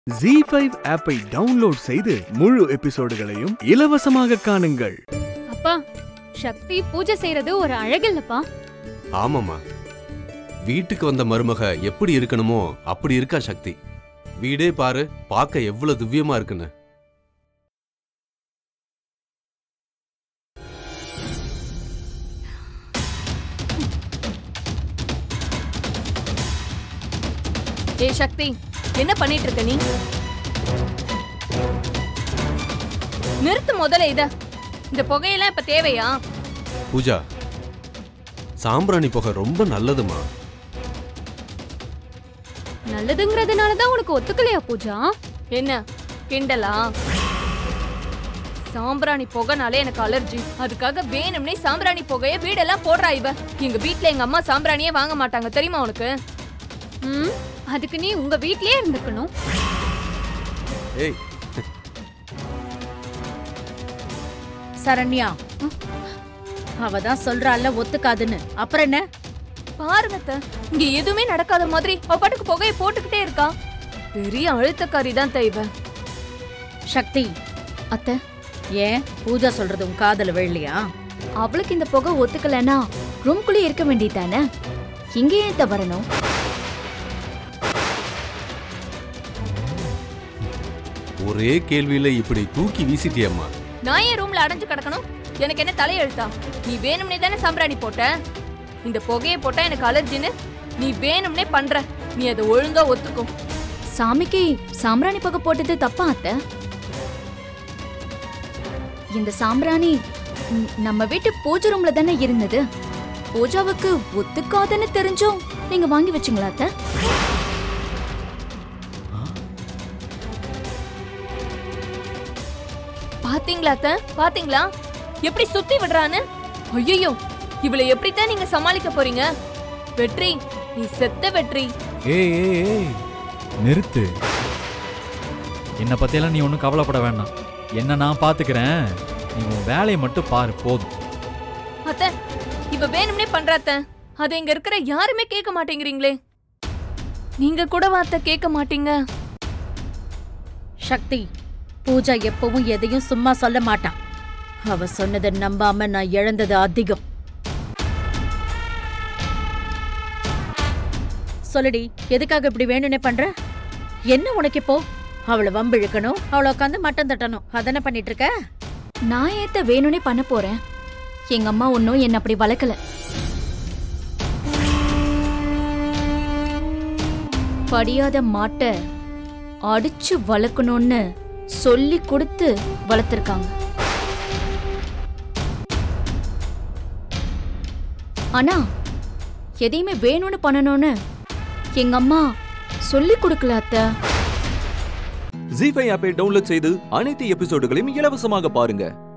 G five ஆப்பை download செய்து முழு எபிசோடுகளையும் இலவசமாக காணுங்கள் அப்பா சக்தி பூஜை செய்யறது ஒரு அழகில்லப்பா ஆமாம்மா வீட்டுக்கு வந்த மருமக எப்படி இருக்கணுமோ அப்படி இருக்கா சக்தி வீடே பாரு பார்க்க எவ்வளவு திவ்யமா இருக்குன்னு ஏய் சக்தி என்ன பண்ணிட்டு இருக்க நீ நிறுத்து முதல்ல இத இந்த புகையெல்லாம் இப்ப தேவையா பூஜா சாம்பிராணி புகை ரொம்ப நல்லதுமா நல்லதுங்கிறதுனால தான் உனக்கு ஒத்துக்கலையா பூஜா என்ன கிண்டலா சாம்பிராணி புகைனாலே எனக்கு அலர்ஜி அதுக்காக வேணும்னே சாம்பிராணி புகைய வீடெல்லாம் போடுறா இவ எங்க வீட்ல எங்க அம்மா சாம்பிராணியே வாங்க மாட்டாங்க தெரியுமா உனக்கு ம் அதுக்கு நீ உங்க வீட்லயே இருந்துக்கணும் ஏய் சரண்யா அவ தான் சொல்றாள்ல ஒத்துக்காதுன்னு அப்புறம் என்ன பாருங்க அத்தை, இங்க எதுவுமே நடக்காத மாதிரி அவ பாட்டுக்கு புகையை போட்டுக்கிட்டே இருக்கா பெரிய அழுத்தக்காரி தான் இவ சக்தி அத்தை ஏன் பூஜா சொல்றது உன் காதல விழலையா அவளுக்கு இந்த புகை ஒத்துக்கலைன்னா ரூம்குள்ளே இருக்க வேண்டியதானே இங்கே ஏன் வரணும் ஒரே கேள்வியில இப்படி தூக்கி வீசிட்டியம்மா நான் ஏன் ரூம்ல அடைஞ்சு கிடக்கணும் எனக்கு என்ன தலையெழுத்தா நீ வேணும்னே தானே சாம்பிராணி போட்ட இந்த புகையை போட்டா எனக்கு அலர்ஜின்னு நீ வேணும்னே பண்ற நீ அதை ஒழுங்கா ஒத்துக்கும் சாமிக்கு சாம்பிராணி புகை போட்டது தப்பா அத்தை இந்த சாம்பிராணி ம், நம்ம வீட்டு பூஜை ரூம்ல தானே இருந்தது பூஜாவுக்கு ஒத்துக்காதுன்னு தெரிஞ்சும் நீங்க வாங்கி வச்சுங்களா அத்தை பாத்தீங்களா அத்தை பாத்தீங்களா எப்படி சுத்தி விடுறான்னு ஐயோ இவளை எப்படித்தான் நீங்க சமாளிக்க போறீங்க வெற்றி நீ செத்த வெற்றி ஏய் ஏய் ஏய் நிறுத்து என்னை பத்தியெல்லாம் நீ ஒன்றும் கவலைப்பட வேண்டாம் என்ன நான் பார்த்துக்கிறேன் நீ உன் வேலையை மட்டும் பாரு போதும் அத்தை இவ வேணும்னே பண்றாத்த அதை இங்க இருக்கிற யாருமே கேட்க மாட்டேங்கிறீங்களே நீங்க கூட வார்த்தை கேட்க மாட்டீங்க சக்தி பூஜா எப்பவும் எதையும் சும்மா சொல்ல மாட்டான் அவ சொன்னதை நம்பாம நான் இழந்தது அதிகம் சொல்லுடி எதுக்காக இப்படி வேணும்னே பண்ற என்ன உனக்கு இப்போ அவளை வம்பிழுக்கணும் அவளை உட்காந்து மட்டம் தட்டணும் அதானே பண்ணிட்டு இருக்க நான் ஏத்த வேணும்னே பண்ண போறேன் எங்க அம்மா ஒன்னும் என்ன அப்படி வளர்க்கல படியாத மாட்டை அடிச்சு வளர்க்கணும்னு சொல்லி கொடுத்து வளர்த்துருக்காங்க ஆனா எதையுமே வேணும்னு பண்ணணும்னு எங்க அம்மா சொல்லி கொடுக்கல அத்தை ஜி ஃபைவ் ஆப்பை டவுன்லோட் செய்து அனைத்து எபிசோடுகளையும் இலவசமாக பாருங்க